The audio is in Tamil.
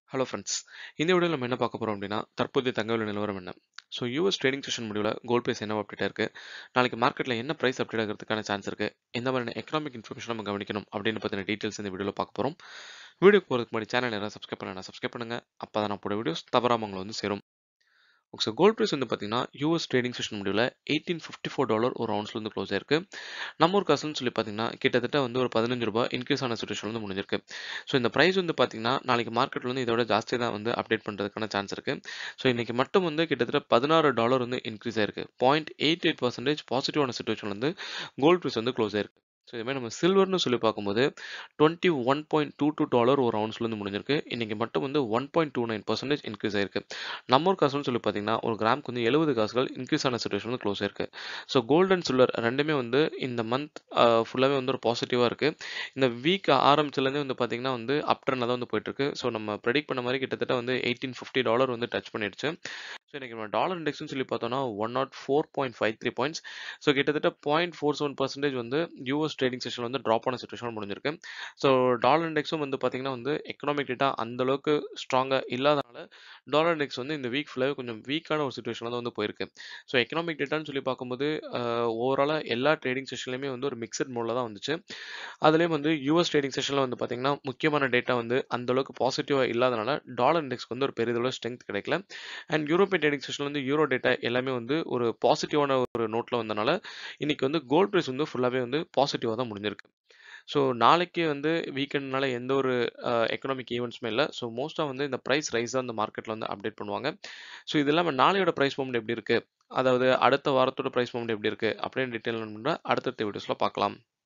ஹலோ ஃப்ரெண்ட்ஸ் இந்த வீடியோவில் நம்ம என்ன பார்க்க போகிறோம் அப்படின்னா தற்போதைய தங்க விலை நிலவரம் என்ன ஸோ யூஎஸ் ட்ரேடிங் செஷன் முடிவில் கோல்ட் ப்ரைஸ் என்ன அப்டேட்டாக இருக்குது நாளைக்கு மார்க்கெட்டில் என்ன ப்ரைஸ் அப்டேட் ஆகிறதுக்கான சான்ஸ் இருக்குது எந்த மாதிரியான எக்கனாமிக் இன்ஃபர்மேஷன் நம்ம கவனிக்கணும் அப்படின்னு பற்றின டீட்டெயில்ஸ் இந்த வீடியோவில் பார்க்க போகிறோம் வீடியோக்கு போகிறதுக்கு முன்னாடி சேனல் யாராவது சப்ஸ்கிரைப் பண்ணலாம் சப்ஸ்கிரைப் பண்ணுங்கள் அப்போ தான் நான் போட வீடியோஸ் தவறாமல் உங்களை வந்து சேரும் ஸோ கோல்ட் ப்ரைஸ் வந்து பார்த்தீங்கன்னா யூஎஸ் ட்ரேடிங் செஷன் முடிவில் எயிட்டீன் ஃபிஃப்டி ஃபோர் டாலர் ஒரு ரவுண்ட்ஸ்ல வந்து க்ளோஸ் ஆயிருக்கு நம்ம ஒரு காசுன்னு சொல்லி பார்த்தீங்கன்னா கிட்டத்தட்ட வந்து ஒரு பதினஞ்சு ரூபாய் இன்க்ரீஸ் ஆன சுச்சுவேஷன் வந்து முடிஞ்சிருக்கு ஸோ இந்த ப்ரைஸ் வந்து பார்த்தீங்கன்னா நாளைக்கு மார்க்கெட்டில் வந்து இதோட ஜாஸ்தி தான் வந்து அப்டேட் பண்ணுறதுக்கான சான்ஸ் இருக்கு ஸோ இன்னைக்கு மட்டும் வந்து கிட்டத்தட்ட பதினாறு டாலர் வந்து இன்க்ரீஸ் ஆயிருக்கு பாயிண்ட் எயிட் எயிட் பர்சன்டேஜ் பாசிட்டிவான சுச்சுவேஷன் வந்து கோல்ட் ப்ரைஸ் வந்து க்ளோஸ் ஆயிருக்கு ஸோ இதுமாதிரி நம்ம சில்வர்னு சொல்லி பார்க்கும்போது twenty one point two two dollar ஒரு ரவுண்ட்ஸ்லேருந்து முடிஞ்சிருக்கு இன்றைக்கி மட்டும் வந்து one point two nine percentage increase ஆயிருக்கு நம்ம ஒரு காசுன்னு சொல்லி பார்த்தீங்கன்னா ஒரு கிராமுக்கு வந்து எழுபது காசுகள் இன்க்ரீஸ் ஆன சுச்சுவேஷன் வந்து க்ளோஸ் ஆயிருக்கு ஸோ கோல்ட் அண்ட் சில்வர் ரெண்டுமே வந்து இந்த மந்த் ஃபுல்லாகவே வந்து ஒரு பாசிட்டிவாக இருக்குது இந்த வீக் ஆரம்பிச்சிலேருந்தே வந்து பார்த்தீங்கன்னா வந்து அப் ட்ரெண்டில் தான் வந்து போயிட்டுருக்கு ஸோ நம்ம ப்ரெடிக்ட் பண்ண மாதிரி கிட்டத்தட்ட வந்து எயிட்டீன் ஃபிஃப்டி டாலர் வந்து டச் பண்ணிடுச்சு ஸோ இன்றைக்கி நம்ம டாலர் இண்டெக்ஸ்னு சொல்லி பார்த்தோம்னா one not four point five three points so கிட்டத்தட்ட பாயிண்ட் ஃபோர் செவன் பர்சன்டேஜ் வந்து யூஎஸ் ட்ரேடிங் செஷன் வந்து ட்ராப் ஆன சுச்சுவேஷன் முடிஞ்சிருக்கு ஸோ டாலர் இண்டெக்ஸும் வந்து பார்த்தீங்கன்னா வந்து எக்கனாமிக் டேட்டா அந்த அளவுக்கு ஸ்ட்ராங்காக இல்லாதனால டாலர் இண்டெக்ஸ் வந்து இந்த வீக் ஃபுல்லாகவே கொஞ்சம் வீக்கான ஒரு சுச்சுவேஷன் தான் வந்து போயிருக்கு ஸோ எக்கனாமிக் டேட்டான்னு சொல்லி பார்க்கும்போது ஓவராலாக எல்லா ட்ரேடிங் செஷன்லையுமே வந்து ஒரு மிக்சட் மோடில் தான் வந்துச்சு அதுலேயும் வந்து யூஎஸ் ட்ரேடிங் செஷனில் வந்து பார்த்தீங்கன்னா முக்கியமான டேட்டா வந்து அந்த அளவுக்கு பாசிட்டிவாக இல்லாதனால டாலர் இண்டெக்ஸ்க்கு வந்து ஒரு பெரிதளவு ஸ்ட்ரென்த் கிடைக்கல அண்ட் யூரோப்பியன் ட்ரேடிங் செஷனில் வந்து யூரோ டேட்டா எல்லாமே வந்து ஒரு பாசிட்டிவான ஒரு நோட்டில் வந்தனால இன்னைக்கு வந்து கோல்ட் ப்ரைஸ் வந்து ஃபுல்லாகவே வந்து பாசிட்டிவாக தான் முடிஞ்சிருக்கு ஸோ நாளைக்கு வந்து வீக்கெண்ட்னால எந்த ஒரு எக்கனாமிக் ஈவெண்ட்ஸுமே இல்லை ஸோ மோஸ்ட்டாக வந்து இந்த ப்ரைஸ் ரைஸ் தான் இந்த மார்க்கெட்டில் வந்து அப்டேட் பண்ணுவாங்க ஸோ இது இல்லாமல் நாளையோட ப்ரைஸ் மூமெண்ட் எப்படி இருக்குது அதாவது அடுத்த வாரத்தோட ப்ரைஸ் மூமெண்ட் எப்படி இருக்குது அப்படின்னு டீட்டெயில் பண்ணுற அடுத்தடுத்த வீடியோஸில் பார்க்கலாம்